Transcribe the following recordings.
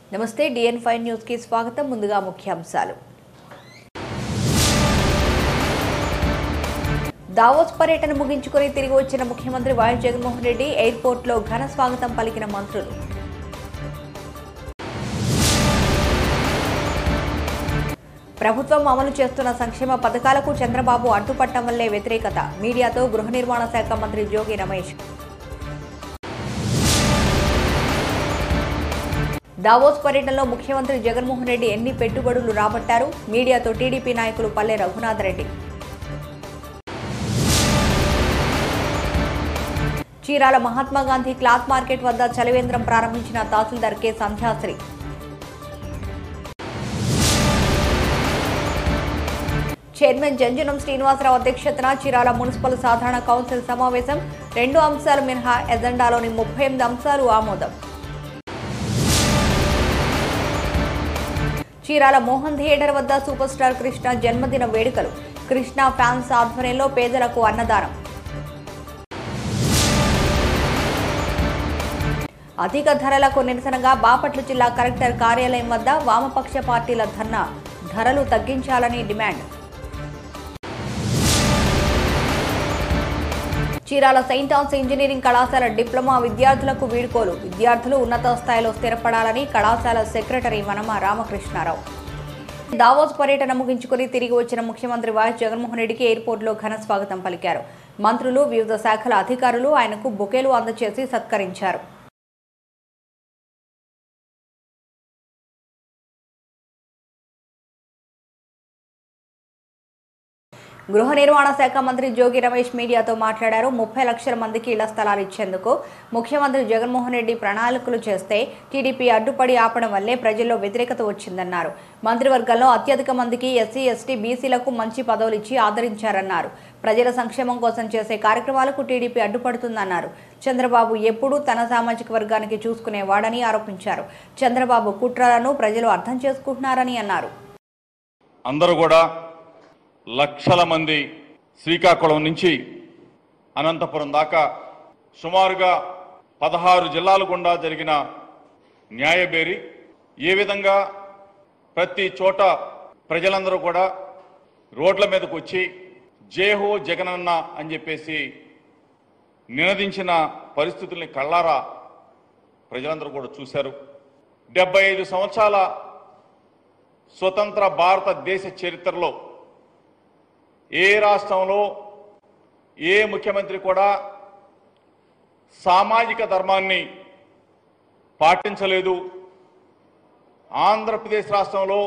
నమస్తే డిఎన్ five news కి స్వాగతం ముందుగా ముఖ్యాంశాలు దావోస్ పర్యటన ముగించుకొని తిరిగి వచ్చిన ముఖ్యమంత్రి వైఎస్ జగన్మోహన్ రెడ్డి ఎయిర్పోర్ట్ లో ఘన స్వాగతం పలికిన మంత్రులు ప్రభుత్వం అమలు చేస్తున్న సంక్షేమ పథకాలకు చంద్రబాబు అడ్డుపట్టడం వల్లే వ్యతిరేకత మీడియాతో గృహ నిర్మాణ శాఖ మంత్రి జోగి రమేష్ దావోస్ పర్యటనలో ముఖ్యమంత్రి జగన్మోహన్ రెడ్డి ఎన్ని పెట్టుబడులు రాబట్టారు మీడియాతో టీడీపీ నాయకులు పల్లె రఘునాథ్ రెడ్డి చీరాల మహాత్మా గాంధీ క్లాత్ మార్కెట్ వద్ద చలివేంద్రం ప్రారంభించిన తహసీల్దార్ కె సంధ్యాశ్రీ చైర్మన్ జంజనం శ్రీనివాసరావు అధ్యక్షతన చీరాల మున్సిపల్ సాధారణ కౌన్సిల్ సమావేశం రెండు అంశాలు మినహా ఎజెండాలోని ముప్పై ఎనిమిది అంశాలు ఆమోదం చీరాల మోహన్ థియేటర్ వద్ద సూపర్ స్టార్ కృష్ణ జన్మదిన వేడుకలు కృష్ణ ఫ్యాన్స్ ఆధ్వర్యంలో పేదలకు అన్నదానం అధిక ధరలకు నిరసనగా బాపట్ల జిల్లా కలెక్టర్ కార్యాలయం వద్ద వామపక్ష పార్టీల ధర్నా ధరలు తగ్గించాలని demand Chirala Saint Ann's engineering కళాశాల డిప్లొమా విద్యార్థులకు వీడ్కోలు విద్యార్థులు ఉన్నత స్థాయిలో స్థిరపడాలని కళాశాల సెక్రటరీ వనమ రామకృష్ణారావు దావోస్ పర్యటన ముగించుకుని తిరిగి వచ్చిన ముఖ్యమంత్రి వైఎస్ జగన్మోహన్ రెడ్డికి ఎయిర్పోర్ట్లో ఘన స్వాగతం పలికారు మంత్రులు వివిధ శాఖల అధికారులు ఆయనకు బొకేలు అందజేసి సత్కరించారు గృహ నిర్మాణ శాఖ మంత్రి జోగి రమేష్ మీడియాతో మాట్లాడారు ముప్పై లక్షల మందికి ఇళ్ల స్థలాలు ఇచ్చేందుకు ముఖ్యమంత్రి జగన్మోహన్ రెడ్డి ప్రణాళికలు చేస్తే టీడీపీ అడ్డుపడి ఆపడం వల్లే ప్రజల్లో వ్యతిరేకత వచ్చిందన్నారు మంత్రివర్గంలో అత్యధిక మందికి ఎస్సీ ఎస్టీ బీసీలకు మంచి పదవులు ఇచ్చి ఆదరించారన్నారు ప్రజల సంక్షేమం కోసం చేసే కార్యక్రమాలకు టీడీపీ అడ్డుపడుతుందన్నారు చంద్రబాబు ఎప్పుడూ తన సామాజిక వర్గానికి చూసుకునేవాడని ఆరోపించారు చంద్రబాబు కుట్రలను ప్రజలు అర్థం చేసుకుంటున్నారని అన్నారు అందరూ కూడా లక్షల మంది శ్రీకాకుళం నుంచి అనంతపురం దాకా సుమారుగా పదహారు జిల్లాల గుండా జరిగిన న్యాయబేరి ఏ విధంగా ప్రతి చోట ప్రజలందరూ కూడా రోడ్ల మీదకు వచ్చి జేహో జగనన్న అని చెప్పేసి నినదించిన పరిస్థితుల్ని కళ్ళారా ప్రజలందరూ కూడా చూశారు డెబ్బై ఐదు సంవత్సరాల స్వతంత్ర భారతదేశ చరిత్రలో ఏ రాష్ట్రంలో ఏ ముఖ్యమంత్రి కూడా సామాజిక ధర్మాన్ని పాటించలేదు ఆంధ్రప్రదేశ్ రాష్ట్రంలో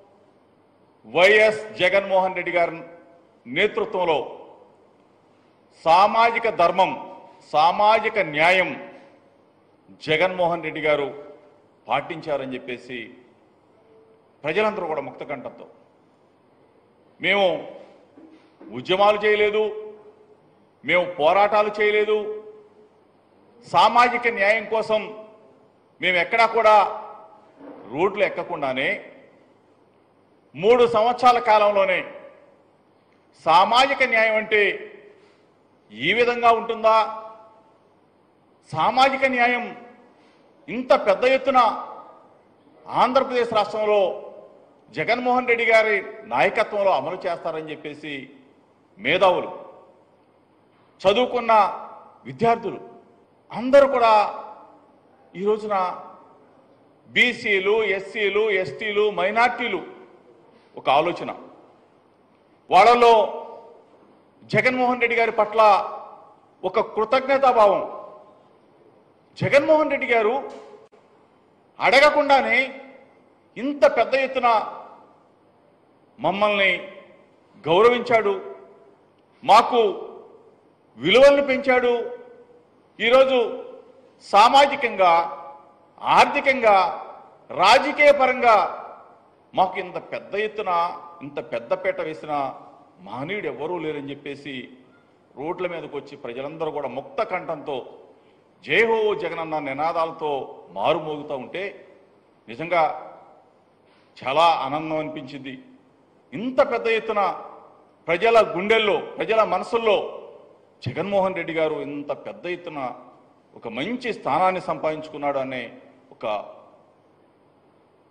వైఎస్ జగన్మోహన్ రెడ్డి గారి నేతృత్వంలో సామాజిక ధర్మం సామాజిక న్యాయం జగన్మోహన్ రెడ్డి గారు పాటించారని చెప్పేసి ప్రజలందరూ కూడా ముక్త కంఠంతో మేము ఉద్యమాలు చేయలేదు మేము పోరాటాలు చేయలేదు సామాజిక న్యాయం కోసం మేము ఎక్కడా కూడా రోడ్లు ఎక్కకుండానే మూడు సంవత్సరాల కాలంలోనే సామాజిక న్యాయం అంటే ఈ విధంగా ఉంటుందా సామాజిక న్యాయం ఇంత పెద్ద ఎత్తున ఆంధ్రప్రదేశ్ రాష్ట్రంలో జగన్మోహన్ రెడ్డి గారి నాయకత్వంలో అమలు చేస్తారని చెప్పేసి మేధావులు చదువుకున్న విద్యార్థులు అందరూ కూడా ఈ రోజున బీసీలు ఎస్సీలు ఎస్టీలు మైనార్టీలు ఒక ఆలోచన వాళ్ళలో జగన్మోహన్ రెడ్డి గారి పట్ల ఒక కృతజ్ఞతాభావం జగన్మోహన్ రెడ్డి గారు అడగకుండానే ఇంత పెద్ద ఎత్తున మమ్మల్ని గౌరవించాడు మాకు విలువలను పెంచాడు ఈరోజు సామాజికంగా ఆర్థికంగా రాజకీయ పరంగా మాకు ఇంత పెద్ద ఎత్తున ఇంత పెద్దపీట వేసిన మహనీయుడు ఎవరూ లేరని చెప్పేసి రోడ్ల మీదకి వచ్చి ప్రజలందరూ కూడా ముక్త కంఠంతో జయహో జగనన్న నినాదాలతో మారుమోగుతూ ఉంటే నిజంగా చాలా ఆనందం అనిపించింది ఇంత పెద్ద ఎత్తున ప్రజల గుండెల్లో ప్రజల మనసుల్లో జగన్మోహన్ రెడ్డి గారు ఇంత పెద్ద ఎత్తున ఒక మంచి స్థానాన్ని సంపాదించుకున్నాడు అనే ఒక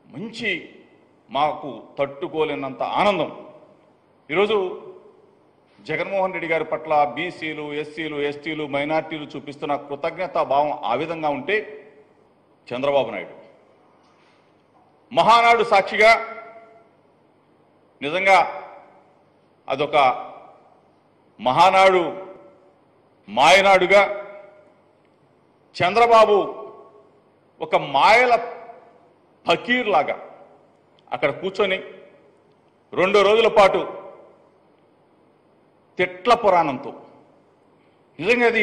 మంచి మాకు తట్టుకోలేనంత ఆనందం ఈరోజు జగన్మోహన్ రెడ్డి గారి పట్ల బీసీలు ఎస్సీలు ఎస్టీలు మైనార్టీలు చూపిస్తున్న కృతజ్ఞతా భావం ఆ విధంగా ఉంటే చంద్రబాబు నాయుడు మహానాడు సాక్షిగా నిజంగా అదొక మహానాడు మాయనాడుగా చంద్రబాబు ఒక మాయల ఫకీర్ లాగా అక్కడ కూర్చొని రెండు రోజుల పాటు తిట్ల పురాణంతో నిజంగా అది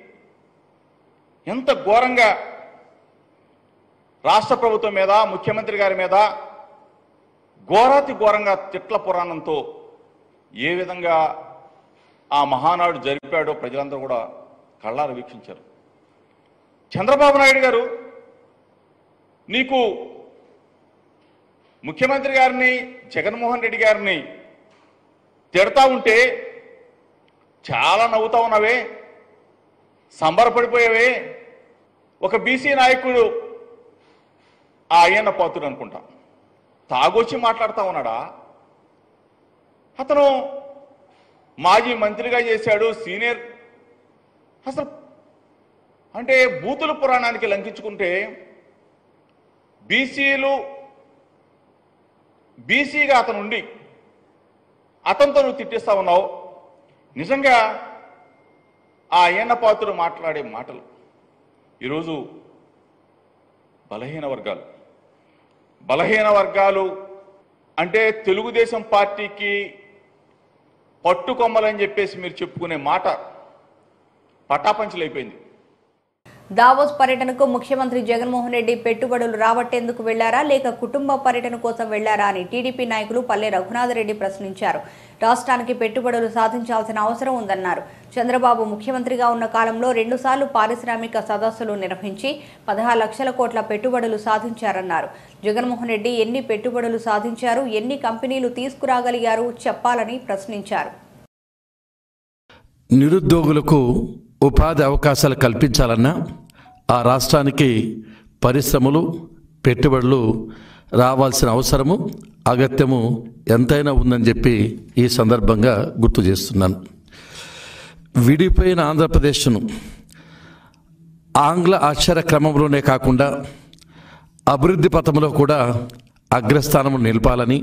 ఎంత ఘోరంగా రాష్ట్ర ప్రభుత్వం మీద ముఖ్యమంత్రి గారి మీద ఘోరాతి ఘోరంగా తిట్ల పురాణంతో ఏ విధంగా ఆ మహానాడు జరిపాడో ప్రజలందరూ కూడా కళ్ళారు వీక్షించారు చంద్రబాబు నాయుడు గారు నీకు ముఖ్యమంత్రి గారిని జగన్మోహన్ రెడ్డి గారిని తిడతా ఉంటే చాలా నవ్వుతా ఉన్నావే సంబరపడిపోయావే ఒక బీసీ నాయకుడు ఆ అయ్యన్న పాత్రుడు అనుకుంటా తాగొచ్చి మాట్లాడుతా ఉన్నాడా అతను మాజీ మంత్రిగా చేశాడు సీనియర్ అసలు అంటే బూతుల పురాణానికి లంకించుకుంటే బీసీలు బీసీగా అతను ఉండి అతనితో నువ్వు తిట్టిస్తా ఉన్నావు నిజంగా ఆ అయ్యన్న పాత్రుడు మాట్లాడే మాటలు ఈరోజు బలహీన వర్గాలు బలహీన వర్గాలు అంటే తెలుగుదేశం పార్టీకి పట్టుకొమ్మలని చెప్పేసి మీరు చెప్పుకునే మాట పటాపంచలైపోయింది దావోస్ పర్యటనకు ముఖ్యమంత్రి జగన్మోహన్ రెడ్డి పెట్టుబడులు రాబట్టేందుకు వెళ్లారా లేక కుటుంబ పర్యటన కోసం వెళ్లారా అని టీడీపీ నాయకులు పల్లె రఘునాథరెడ్డి ప్రశ్నించారు రాష్ట్రానికి పెట్టుబడులు సాధించాల్సిన అవసరం ఉందన్నారు చంద్రబాబు ముఖ్యమంత్రిగా ఉన్న కాలంలో రెండుసార్లు పారిశ్రామిక సదస్సులు నిర్వహించి పదహారు లక్షల కోట్ల పెట్టుబడులు సాధించారన్నారు జగన్మోహన్ రెడ్డి ఎన్ని పెట్టుబడులు సాధించారు ఎన్ని కంపెనీలు తీసుకురాగలిగారు చెప్పాలని ప్రశ్నించారు నిరుద్యోగులకు ఉపాధి అవకాశాలు కల్పించాలన్నా ఆ రాష్ట్రానికి పరిశ్రమలు పెట్టుబడులు రావాల్సిన అవసరము అగత్యము ఎంతైనా ఉందని చెప్పి ఈ సందర్భంగా గుర్తు చేస్తున్నాను విడిపోయిన ఆంధ్రప్రదేశ్ను ఆంగ్ల అక్షర క్రమంలోనే కాకుండా అభివృద్ధి పథంలో కూడా అగ్రస్థానము నిలపాలని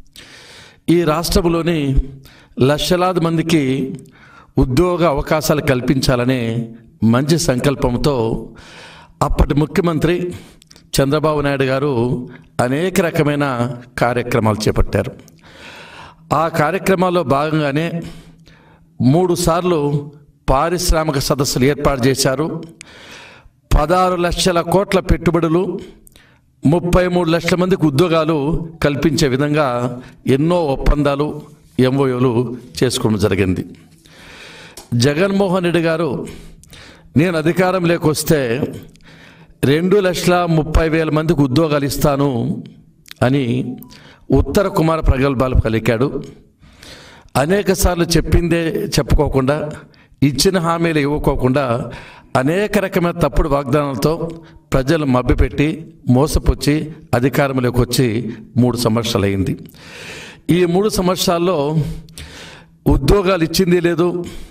ఈ రాష్ట్రంలోని లక్షలాది మందికి ఉద్యోగ అవకాశాలు కల్పించాలనే మంచి సంకల్పంతో అప్పటి ముఖ్యమంత్రి చంద్రబాబు నాయుడు గారు అనేక రకమైన కార్యక్రమాలు చేపట్టారు ఆ కార్యక్రమాల్లో భాగంగానే మూడు సార్లు పారిశ్రామిక సదస్సులు ఏర్పాటు చేశారు పదహారు లక్షల కోట్ల పెట్టుబడులు ముప్పై మూడు లక్షల మందికి ఉద్యోగాలు కల్పించే విధంగా ఎన్నో ఒప్పందాలు ఎంఓయూలు చేసుకోవడం జరిగింది జగన్మోహన్ రెడ్డి గారు నేను అధికారం లేకొస్తే రెండు లక్షల ముప్పై వేల మందికి ఉద్యోగాలు ఇస్తాను అని ఉత్తర కుమార ప్రగల్భాలు పలికాడు అనేక సార్లు చెప్పిందే చెప్పుకోకుండా ఇచ్చిన హామీలు ఇవ్వకోకుండా అనేక రకమైన తప్పుడు వాగ్దానాలతో ప్రజలు మభ్యపెట్టి మోసపుచ్చి అధికారంలోకి వచ్చి మూడు సంవత్సరాలు అయింది ఈ మూడు సంవత్సరాల్లో ఉద్యోగాలు ఇచ్చింది లేదు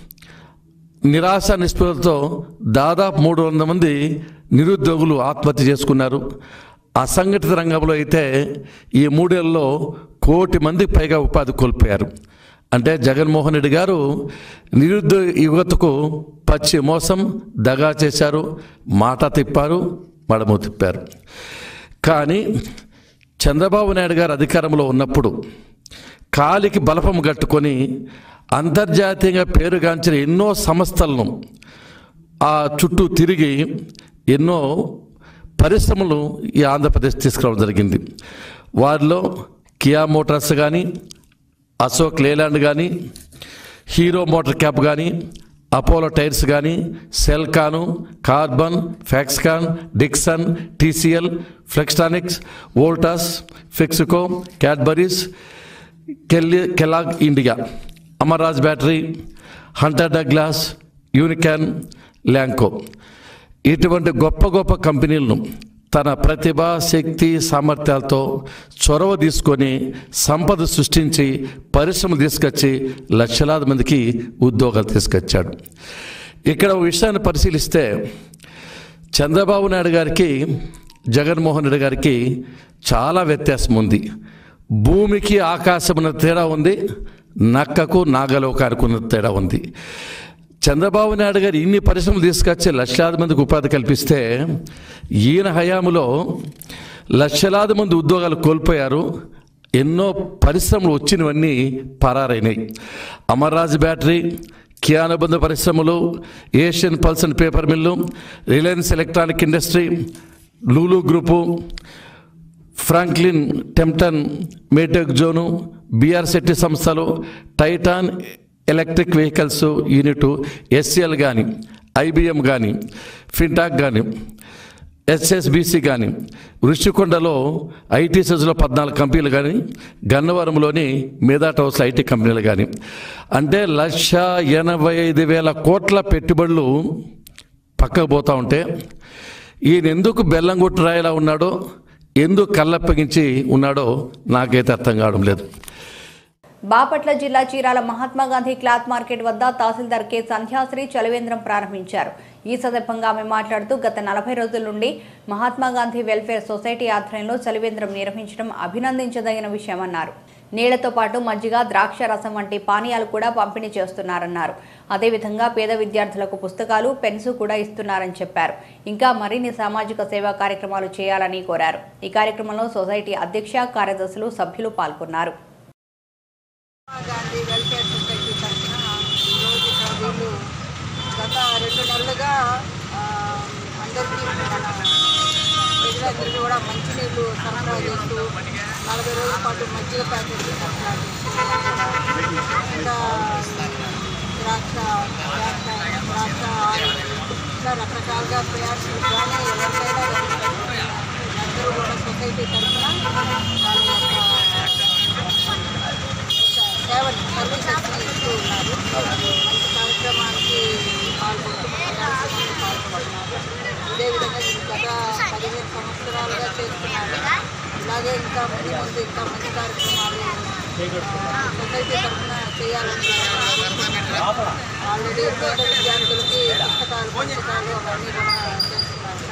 నిరాశ నిస్పృహలతో దాదాపు మూడు వందల మంది నిరుద్యోగులు ఆత్మహత్య చేసుకున్నారు అసంఘటిత రంగంలో అయితే ఈ మూడేళ్లలో కోటి మంది పైగా ఉపాధి కోల్పోయారు అంటే జగన్మోహన్ రెడ్డి గారు నిరుద్యోగ యువతకు పచ్చి మోసం దగా చేశారు మాట తిప్పారు మడము తిప్పారు కానీ చంద్రబాబు నాయుడు గారు అధికారంలో ఉన్నప్పుడు కాలికి బలపం కట్టుకొని అంతర్జాతీయంగా పేరుగాంచిన ఎన్నో సంస్థలను ఆ చుట్టూ తిరిగి ఎన్నో పరిశ్రమలు ఈ ఆంధ్రప్రదేశ్ తీసుకురావడం జరిగింది వారిలో కియా మోటార్స్ కానీ అశోక్ లేలాండ్ కానీ హీరో మోటార్ క్యాప్ కానీ అపోలో టైర్స్ కానీ Celkon Karbonn Foxconn Dixon TCL Flextronics Voltas PepsiCo Cadbury's కెల్లి Kellogg India Amararaja battery Hunter Douglas యూనికాన్ ల్యాంకో ఇటువంటి గొప్ప గొప్ప కంపెనీలను తన ప్రతిభ శక్తి సామర్థ్యాలతో చొరవ తీసుకొని సంపద సృష్టించి పరిశ్రమలు తీసుకొచ్చి లక్షలాది మందికి ఉద్యోగాలు తీసుకొచ్చాడు ఇక్కడ ఒక విషయాన్ని పరిశీలిస్తే చంద్రబాబు నాయుడు గారికి జగన్మోహన్ రెడ్డి గారికి చాలా వ్యత్యాసం ఉంది భూమికి ఆకాశమున తేడా ఉంది నక్కకు నాగలోకానికి ఉన్న తేడా ఉంది చంద్రబాబు నాయుడు గారు ఇన్ని పరిశ్రమలు తీసుకొచ్చి లక్షలాది మందికి ఉపాధి కల్పిస్తే ఈయన హయాంలో లక్షలాది మంది ఉద్యోగాలు కోల్పోయారు ఎన్నో పరిశ్రమలు వచ్చినవన్నీ పరారైనాయి అమర్రాజ్ బ్యాటరీ కియా అనుబంధ పరిశ్రమలు Asian pulps and paper mill Reliance electronic industry Lulu group Franklin Templeton MedTech zone BR Shetty సంస్థలు Titan electric vehicles unit SCL కానీ ఐబిఎం కానీ ఫిన్టాక్ కానీ ఎస్ఎస్బిసి కానీ ఋషికొండలో ఐటీ సెజ్లో పద్నాలుగు కంపెనీలు కానీ గన్నవరంలోని మేధాట్ హౌస్ ఐటీ కంపెనీలు కానీ అంటే లక్ష ఎనభై ఐదు వేల కోట్ల పెట్టుబడులు పక్కకు పోతూ ఉంటే ఈయన ఎందుకు బెల్లం కొట్టు రాయిలా ఉన్నాడో ఎందుకు కళ్ళప్పగించి ఉన్నాడో నాకైతే అర్థం కావడం లేదు బాపట్ల జిల్లా చీరాల మహాత్మా గాంధీ క్లాత్ మార్కెట్ వద్ద తహసీల్దార్ కె సంధ్యాశ్రీ చలివేంద్రం ప్రారంభించారు ఈ సందర్భంగా ఆమె మాట్లాడుతూ గత నలభై రోజుల నుండి మహాత్మా గాంధీ వెల్ఫేర్ సొసైటీ ఆధ్వర్యంలో చలివేంద్రం నిర్వహించడం అభినందించదగిన విషయమన్నారు నీళ్లతో పాటు మజ్జిగ ద్రాక్ష రసం వంటి పానీయాలు కూడా పంపిణీ చేస్తున్నారన్నారు అదేవిధంగా పేద విద్యార్థులకు పుస్తకాలు పెన్స్ కూడా ఇస్తున్నారని చెప్పారు ఇంకా మరిన్ని సామాజిక సేవా కార్యక్రమాలు చేయాలని కోరారు ఈ కార్యక్రమంలో సొసైటీ అధ్యక్ష కార్యదర్శులు సభ్యులు పాల్గొన్నారు గాంధీ వెల్ఫేర్ సొసైటీ తరఫున ఈరోజు ఇక్కడ వీళ్ళు గత రెండు నెలలుగా ఆ, అందరికీ మన ప్రజలందరికీ కూడా మంచినీళ్ళు సరఫరా చేస్తూ నలభై రోజుల పాటు మజ్జిగ ప్యాకెట్లు సరఫరా చేస్తూ ఇంకా ద్రాక్ష ద్రాక్ష ద్రాక్ష ఆయిల్ ఇట్లా రకరకాలుగా ప్రయాసాలు కానీ ఎవరికైనా కానీ అందరూ కూడా సొసైటీ తరఫున వాళ్ళ యొక్క సేవలు సర్వీసెస్ని ఇస్తూ ఉన్నారు మంచి కార్యక్రమానికి పాల్గొంటున్నారు కార్యక్రమానికి పాల్గొంటున్నారు ఇదే విధంగా ఇది గత పదిహేను సంవత్సరాలుగా చేస్తున్నారు ఇలాగే ఇంకా ముందు ముందు ఇంకా మంచి కార్యక్రమాలు ఆ, సొసైటీ తరఫున చేయాలని ఆల్రెడీ పేద విద్యార్థులకి పుస్తకాలు పుస్తకాలు అవన్నీ కూడా చేస్తున్నారు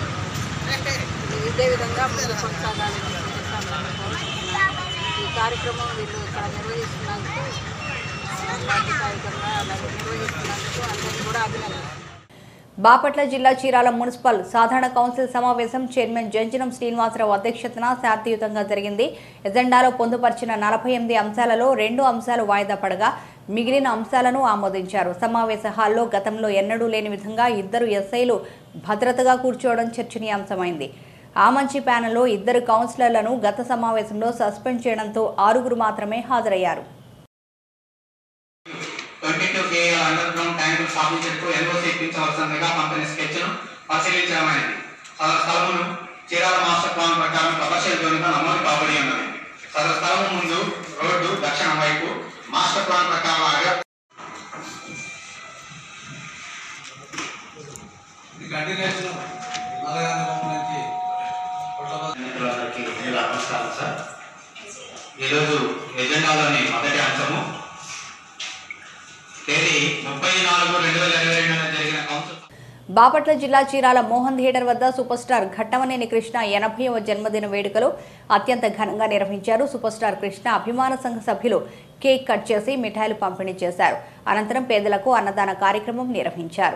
ఇదే విధంగా ముందు కొనసాగాలని చెప్పేసి కోరుకుంటున్నాను. ఈ కార్యక్రమం వీళ్ళు ఇక్కడ నిర్వహిస్తున్నందుకు ఆ, బాధ్యతాయుతంగా అలాగే నిర్వహిస్తున్నందుకు అందరినీ కూడా అభినందిస్తున్నాను బాపట్ల జిల్లా చీరాల మున్సిపల్ సాధారణ కౌన్సిల్ సమావేశం చైర్మన్ జంజనం శ్రీనివాసరావు అధ్యక్షతన శాంతియుతంగా జరిగింది ఎజెండాలో పొందుపరిచిన నలభై ఎనిమిది అంశాలలో రెండు అంశాలు వాయిదా పడగా మిగిలిన అంశాలను ఆమోదించారు సమావేశ హాల్లో గతంలో ఎన్నడూ లేని విధంగా ఇద్దరు ఎస్ఐలు భద్రతగా కూర్చోవడం చర్చనీయాంశమైంది ఆ మంచి ప్యానెల్లో ఇద్దరు కౌన్సిలర్లను గత సమావేశంలో సస్పెండ్ చేయడంతో ఆరుగురు మాత్రమే హాజరయ్యారు twenty two KA underground ట్యాంకులు స్థాపించేందుకు ఎన్ఓసి ఇప్పించవలసిందిగా పంపిణీ స్కెచ్ను పరిశీలించడమైనది సదరు స్థలమును చీరాల మాస్టర్ ప్లాన్ ప్రకారం కమర్షియల్ జోన్గా నమోదు కాబడి ఉన్నది సదరు స్థలము ముందు రోడ్డు దక్షిణం వైపు మాస్టర్ ప్లాన్ ప్రకారం ఆగా కంటిన్యూషన్ నల్లగాంధీ నుంచి మిత్రులందరికీ నేను నమస్కారం సార్ ఈరోజు ఎజెండాలోని మొదటి అంశము తేదీ ముప్పై నాలుగు రెండు వేల ఇరవై రెండున జరిగిన కౌన్సిల్ బాపట్ల జిల్లా చీరాల మోహన్ థియేటర్ వద్ద సూపర్ స్టార్ ఘట్టమనేని కృష్ణ ఎనభైవ జన్మదిన వేడుకలు అత్యంత ఘనంగా నిర్వహించారు సూపర్ స్టార్ కృష్ణ అభిమాన సంఘ సభ్యులు కేక్ కట్ చేసి మిఠాయిలు పంపిణీ చేశారు అనంతరం పేదలకు అన్నదాన కార్యక్రమం నిర్వహించారు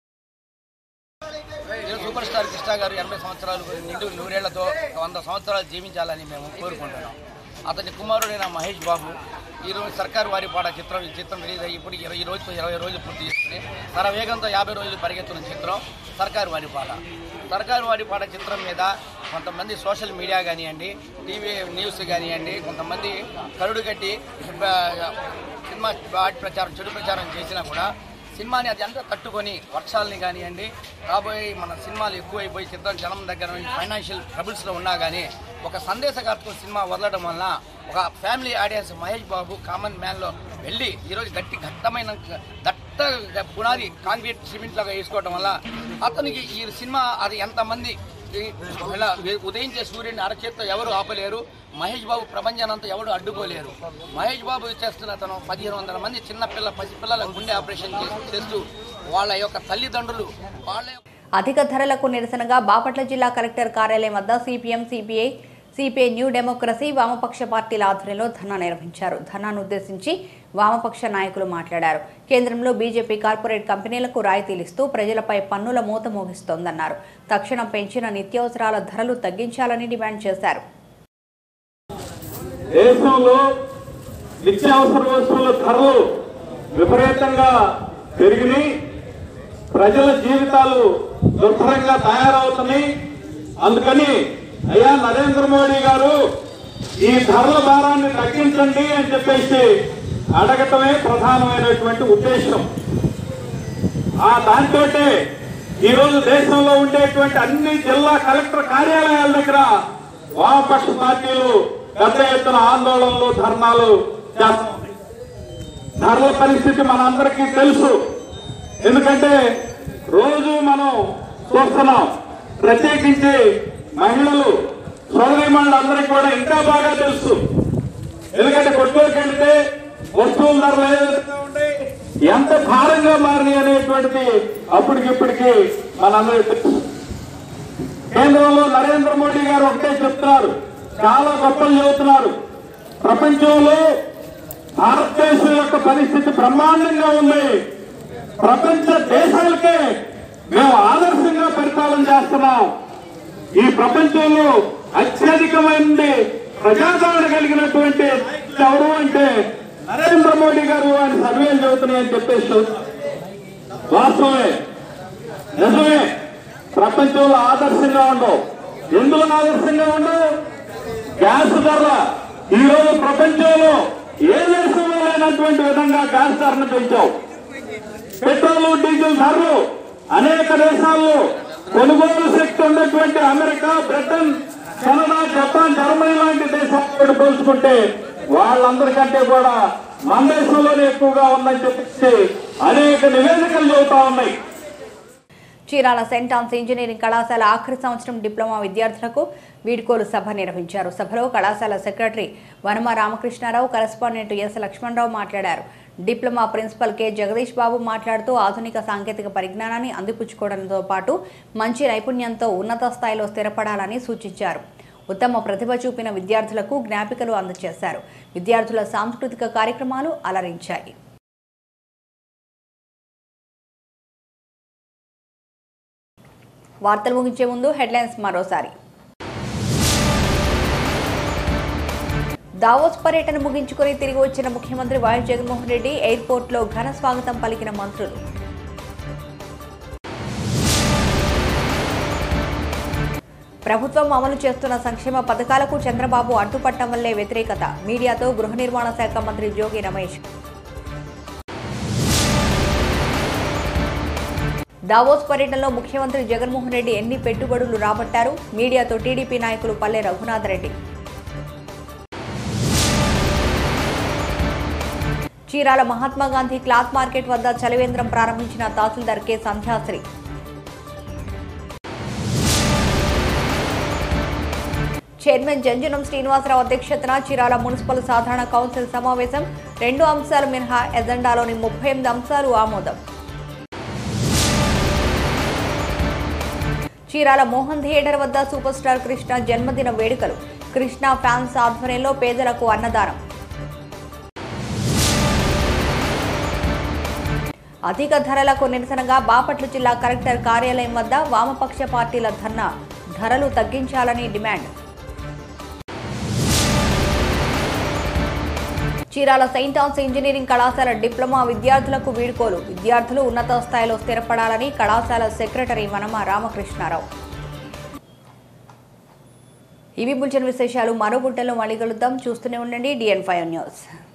ఈరోజు సూపర్ స్టార్ కృష్ణ గారు ఎనభై సంవత్సరాలు నిండు నూరేళ్లతో వంద సంవత్సరాలు జీవించాలని మేము కోరుకుంటున్నాం అతని కుమారుడైన మహేష్ బాబు ఈరోజు సర్కారు వారి పాట చిత్రం ఈ చిత్రం రిలీజ్ అయ్యి ఇప్పుడు ఇరవై ఈ రోజుతో ఇరవై రోజులు పూర్తి చేసుకుని తన వేగంతో యాభై రోజులు పరిగెత్తున్న చిత్రం సర్కారు వారి పాట సర్కారు వారి పాట చిత్రం మీద కొంతమంది సోషల్ మీడియా కానివ్వండి టీవీ న్యూస్ కానివ్వండి కొంతమంది కరుడు కట్టి ఆ, సినిమా బాట్ ప్రచారం చెడు ప్రచారం చేసినా కూడా సినిమాని అది అంతా తట్టుకొని వర్షాలని కానివ్వండి రాబోయే మన సినిమాలు ఎక్కువైపోయి చిత్రం జనం దగ్గర నుంచి ఫైనాన్షియల్ ట్రబుల్స్లో ఉన్నా కానీ ఒక సందేశకాత్మక సినిమా వదలడం వలన ఒక family audience Mahesh Babu common మ్యాన్లో వెళ్ళి ఈరోజు గట్టి ఘట్టమైన దట్ట పునాది కాంక్రీట్ సిమెంట్ లాగా వేసుకోవడం వల్ల అతనికి ఈ సినిమా అది ఎంతమంది ఈ- ఇలా ఉదయించే సూర్యుడిని అరచేత్తో ఎవరు ఆపలేరు మహేష్ బాబు ప్రపంచానంతా ఎవరు అడ్డుకోలేరు మహేష్ బాబు చేస్తున్న అతను పదిహేను వందల మంది చిన్న పిల్ల పసిపిల్లల గుండె ఆపరేషన్ చేసి- చేస్తూ వాళ్ళ యొక్క తల్లిదండ్రులు వాళ్ళ యొక్క అధిక ధరలకు నిరసనగా బాపట్ల జిల్లా కలెక్టర్ కార్యాలయం వద్ద సిపిఎం సిపిఐ సిపిఐ న్యూ డెమోక్రసీ వామపక్ష పార్టీల ఆధ్వర్యంలో ధర్నా నిర్వహించారు ధర్నాను ఉద్దేశించి వామపక్ష నాయకులు మాట్లాడారు కేంద్రంలో బీజేపీ కార్పొరేట్ కంపెనీలకు రాయితీలిస్తూ ప్రజలపై పన్నుల మూత మోగిస్తోందన్నారు తక్షణం పెంచిన నిత్యావసరాల ధరలు తగ్గించాలని డిమాండ్ చేశారు దేశంలో నిత్యావసర వస్తువుల ధరలు విపరీతంగా పెరిగినాయి ప్రజల జీవితాలు దుర్భరంగా తయారవుతున్నాయి అందుకని అయ్యా నరేంద్ర మోడీ గారు ఈ ధరల భారాన్ని తగ్గించండి అని చెప్పేసి అడగటమే ప్రధానమైనటువంటి ఉద్దేశం ఆ దాంతో ఈరోజు దేశంలో ఉండేటువంటి అన్ని జిల్లా కలెక్టర్ కార్యాలయాల దగ్గర వామపక్ష పార్టీలు పెద్ద ఎత్తున ఆందోళనలు ధర్నాలు చేస్తాయి ధరల పరిస్థితి మనందరికీ తెలుసు ఎందుకంటే రోజు మనం చూస్తున్నాం ప్రత్యేకించి మహిళలు సోదరి మహిళలందరికీ కూడా ఇంకా బాగా తెలుసు ఎందుకంటే కొట్టుకోకి వెళ్తే వస్తువుల ధరలు ఏ విధంగా ఉంటాయి ఎంత భారంగా మారినాయి అనేటువంటిది అప్పటికిప్పటికి మనందరికీ తెలుసు కేంద్రంలో నరేంద్ర మోడీ గారు ఒకటే చెప్తున్నారు చాలా గొప్పలు చెబుతున్నారు ప్రపంచంలో భారతదేశం యొక్క పరిస్థితి బ్రహ్మాండంగా ఉంది ప్రపంచ దేశాలకే మేము ఆదర్శంగా పరిపాలన చేస్తున్నాం ఈ ప్రపంచంలో అత్యధికమైనది ప్రజాదరణ కలిగినటువంటి నాయకులు ఎవరు అంటే నరేంద్ర మోడీ గారు అని సర్వేలు చెబుతున్నాయని చెప్పేసి వాస్తవమే నిజమే ప్రపంచంలో ఆదర్శంగా ఉండవు ఎందులో ఆదర్శంగా ఉండవు గ్యాస్ ధరల ఈ రోజు ప్రపంచంలో ఏ దేశంలో లేనటువంటి విధంగా గ్యాస్ ధరను పెంచావు పెట్రోల్ డీజిల్ ధరలు అనేక దేశాల్లో కొనుగోలు శక్తి ఉన్నటువంటి America Britain Canada Japan Germany లాంటి దేశాలతో పోల్చుకుంటే వాళ్ళందరికంటే కూడా మన దేశంలోనే ఎక్కువగా ఉందని చెప్పేసి అనేక నివేదికలు చెబుతా ఉన్నాయి చీరాల సెంట్ ఆన్స్ ఇంజనీరింగ్ కళాశాల ఆఖరి సంవత్సరం డిప్లొమా విద్యార్థులకు వీడ్కోలు సభ నిర్వహించారు సభలో కళాశాల secretary Vanama Ramakrishnarao correspondent S Lakshmanarao మాట్లాడారు diploma principal K Jagadeesh Babu మాట్లాడుతూ ఆధునిక సాంకేతిక పరిజ్ఞానాన్ని అందిపుచ్చుకోవడంతో పాటు మంచి నైపుణ్యంతో ఉన్నత స్థాయిలో స్థిరపడాలని సూచించారు ఉత్తమ ప్రతిభ చూపిన విద్యార్థులకు జ్ఞాపికలు అందజేశారు విద్యార్థుల సాంస్కృతిక కార్యక్రమాలు అలరించాయి వార్తలు ముగించే ముందు హెడ్లైన్స్ మరోసారి దావోస్ పర్యటన ముగించుకొని తిరిగి వచ్చిన ముఖ్యమంత్రి వైఎస్ జగన్మోహన్ రెడ్డి ఎయిర్పోర్ట్లో ఘన స్వాగతం పలికిన మంత్రులు ప్రభుత్వం అమలు చేస్తున్న సంక్షేమ పథకాలకు చంద్రబాబు అడ్డుపట్టడం వల్లే వ్యతిరేకత మీడియాతో గృహ నిర్మాణ శాఖ మంత్రి జోగి రమేష్ దావోస్ పర్యటనలో ముఖ్యమంత్రి జగన్మోహన్ రెడ్డి ఎన్ని పెట్టుబడులు రాబట్టారు మీడియాతో టీడీపీ నాయకులు పల్లె రఘునాథ్ రెడ్డి చీరాల మహాత్మా గాంధీ క్లాత్ మార్కెట్ వద్ద చలివేంద్రం ప్రారంభించిన తహసీల్దార్ కె సంధ్యాశ్రీ చైర్మన్ జంజనం శ్రీనివాసరావు అధ్యక్షతన చీరాల మున్సిపల్ సాధారణ కౌన్సిల్ సమావేశం రెండు అంశాలు మినహా ఎజెండాలోని ముప్పై ఎనిమిది అంశాలు ఆమోదం చీరాల మోహన్ థియేటర్ వద్ద సూపర్ స్టార్ కృష్ణ జన్మదిన వేడుకలు కృష్ణ ఫ్యాన్స్ ఆధ్వర్యంలో పేదలకు అన్నదానం అధిక ధరలకు నిరసనగా బాపట్ల జిల్లా కలెక్టర్ కార్యాలయం వద్ద వామపక్ష పార్టీల ధర్నా ధరలు తగ్గించాలని demand Chirala Saint Ann's engineering కళాశాల డిప్లొమా విద్యార్థులకు వీడ్కోలు విద్యార్థులు ఉన్నత స్థాయిలో స్థిరపడాలని కళాశాల సెక్రటరీ వనమ రామకృష్ణారావు ఇవి బుల్చన్ విశేషాలు మరో బుట్టలో మళ్ళీ కలుద్దాం చూస్తూనే ఉండండి డిఎన్ ఫైవ్ న్యూస్